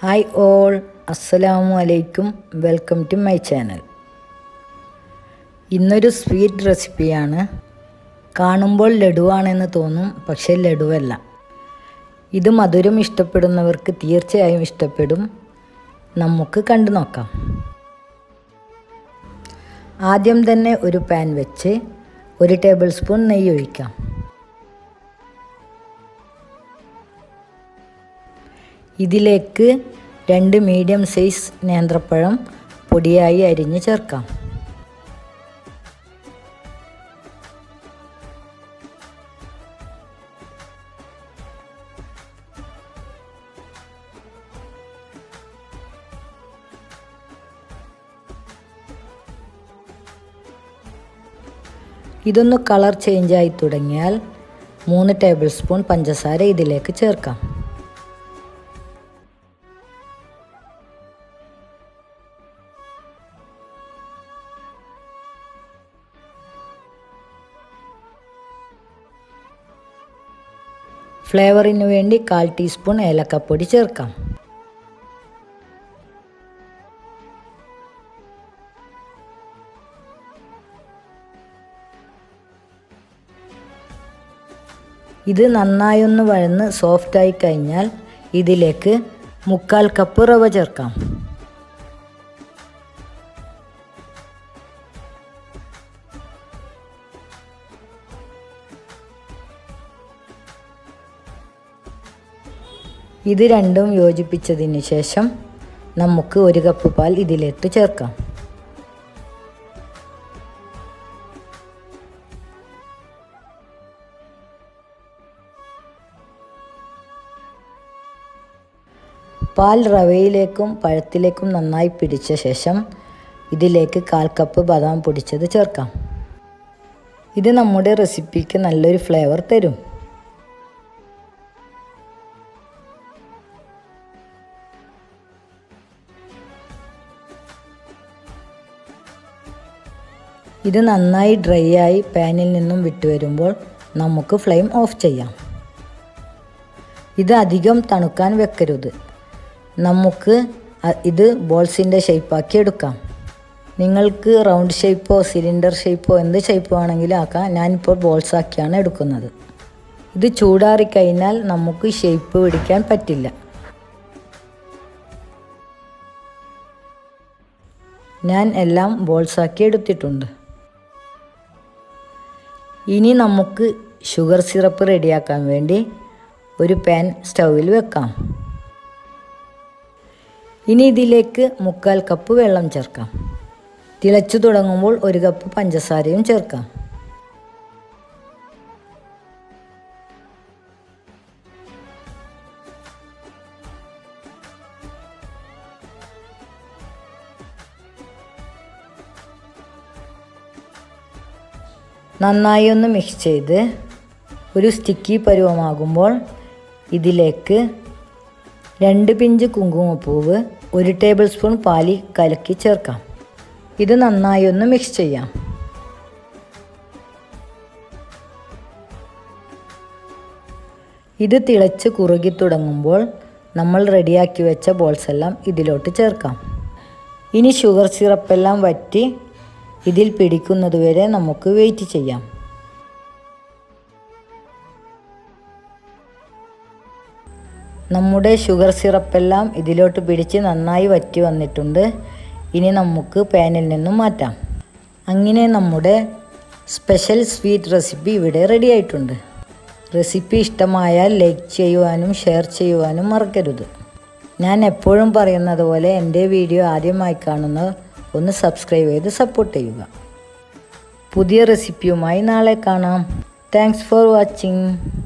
hi all അസ്സലാമു അലൈക്കും welcome to my channel ഇന്നൊരു സ്വീറ്റ് റെസിപ്പിയാണ് കാണുമ്പോൾ ലഡുവാണെന്ന് തോന്നും പക്ഷേ ലഡുവല്ല ഇത് മധുരം ഇഷ്ടപ്പെടുന്നവർക്ക് തീർച്ചയായും ഇഷ്ടപ്പെടും നമുക്ക് കണ്ടു നോക്കാം ആദ്യം തന്നെ ഒരു പാൻ വെച്ച് ഒരു ടേബിൾ സ്പൂൺ നെയ്യ് ഒഴിക്കാം ഇതിലേക്ക് രണ്ട് മീഡിയം സൈസ് നേന്ത്രപ്പഴം പൊടിയായി അരിഞ്ഞ് ചേർക്കാം ഇതൊന്ന് കളർ ചേഞ്ചായി തുടങ്ങിയാൽ മൂന്ന് ടേബിൾ സ്പൂൺ പഞ്ചസാര ഇതിലേക്ക് ചേർക്കാം ഫ്ലേവറിന് വേണ്ടി കാൽ ടീസ്പൂൺ ഏലക്കപ്പൊടി ചേർക്കാം ഇത് നന്നായൊന്ന് വഴന്ന് സോഫ്റ്റായി കഴിഞ്ഞാൽ ഇതിലേക്ക് മുക്കാൽ കപ്പ് റവ ചേർക്കാം ഇത് രണ്ടും യോജിപ്പിച്ചതിന് ശേഷം നമുക്ക് ഒരു കപ്പ് പാൽ ഇതിലേക്ക് ചേർക്കാം പാൽ റവയിലേക്കും പഴത്തിലേക്കും നന്നായി പിടിച്ച ശേഷം ഇതിലേക്ക് കാൽ കപ്പ് ബദാം പൊടിച്ചത് ചേർക്കാം ഇത് നമ്മുടെ റെസിപ്പിക്ക് നല്ലൊരു ഫ്ലേവർ തരും ഇത് നന്നായി ഡ്രൈ ആയി പാനിൽ നിന്നും വിട്ടുവരുമ്പോൾ നമുക്ക് ഫ്ലെയിം ഓഫ് ചെയ്യാം ഇത് അധികം തണുക്കാൻ വെക്കരുത് നമുക്ക് ഇത് ബോൾസിൻ്റെ ഷേപ്പാക്കി എടുക്കാം നിങ്ങൾക്ക് റൗണ്ട് ഷേപ്പോ സിലിണ്ടർ ഷേപ്പോ എന്ത് ഷേപ്പോ ആണെങ്കിലും ആക്കാം ഞാനിപ്പോൾ ബോൾസ് ആക്കിയാണ് എടുക്കുന്നത് ഇത് ചൂടാറിക്കഴിഞ്ഞാൽ നമുക്ക് ഷേപ്പ് പിടിക്കാൻ പറ്റില്ല ഞാൻ എല്ലാം ബോൾസാക്കി എടുത്തിട്ടുണ്ട് ഇനി നമുക്ക് ഷുഗർ സിറപ്പ് റെഡിയാക്കാൻ വേണ്ടി ഒരു പാൻ സ്റ്റൗവിൽ വെക്കാം ഇനി ഇതിലേക്ക് മുക്കാൽ കപ്പ് വെള്ളം ചേർക്കാം തിളച്ചു തുടങ്ങുമ്പോൾ ഒരു കപ്പ് പഞ്ചസാരയും ചേർക്കാം നന്നായി ഒന്ന് മിക്സ് ചെയ്ത് ഒരു സ്റ്റിക്കി പരുവമാകുമ്പോൾ ഇതിലേക്ക് രണ്ട് പിഞ്ച് കുങ്കുമപ്പൂവ് ഒരു ടേബിൾ സ്പൂൺ പാലി കലക്കി ചേർക്കാം ഇത് നന്നായി ഒന്ന് മിക്സ് ചെയ്യാം ഇത് തിളച്ച് കുറുകി തുടങ്ങുമ്പോൾ നമ്മൾ റെഡിയാക്കി വെച്ച ബോൾസ് എല്ലാം ഇതിലോട്ട് ചേർക്കാം ഇനി ഷുഗർ സിറപ്പെല്ലാം വറ്റി ഇതിൽ പിടിക്കുന്നതുവരെ നമുക്ക് വെയിറ്റ് ചെയ്യാം നമ്മുടെ ഷുഗർ സിറപ്പെല്ലാം ഇതിലോട്ട് പിടിച്ച് നന്നായി വറ്റി വന്നിട്ടുണ്ട് ഇനി നമുക്ക് പാനിൽ നിന്നും മാറ്റാം അങ്ങനെ നമ്മുടെ സ്പെഷ്യൽ സ്വീറ്റ് റെസിപ്പി ഇവിടെ റെഡി ആയിട്ടുണ്ട് റെസിപ്പി ഇഷ്ടമായാൽ ലൈക്ക് ചെയ്യുവാനും ഷെയർ ചെയ്യുവാനും മറക്കരുത് ഞാൻ എപ്പോഴും പറയുന്നത് പോലെ എൻ്റെ വീഡിയോ ആദ്യമായി കാണുന്നവർ ഒന്ന് സബ്സ്ക്രൈബ് ചെയ്ത് സപ്പോർട്ട് ചെയ്യുക പുതിയ റെസിപ്പിയുമായി നാളെ കാണാം താങ്ക്സ് ഫോർ വാച്ചിങ്